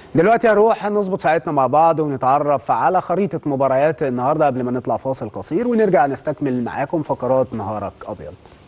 دلوقتي هنروح نظبط ساعتنا مع بعض ونتعرف على خريطة مباريات النهاردة قبل ما نطلع فاصل قصير ونرجع نستكمل معاكم فقرات نهارك أبيض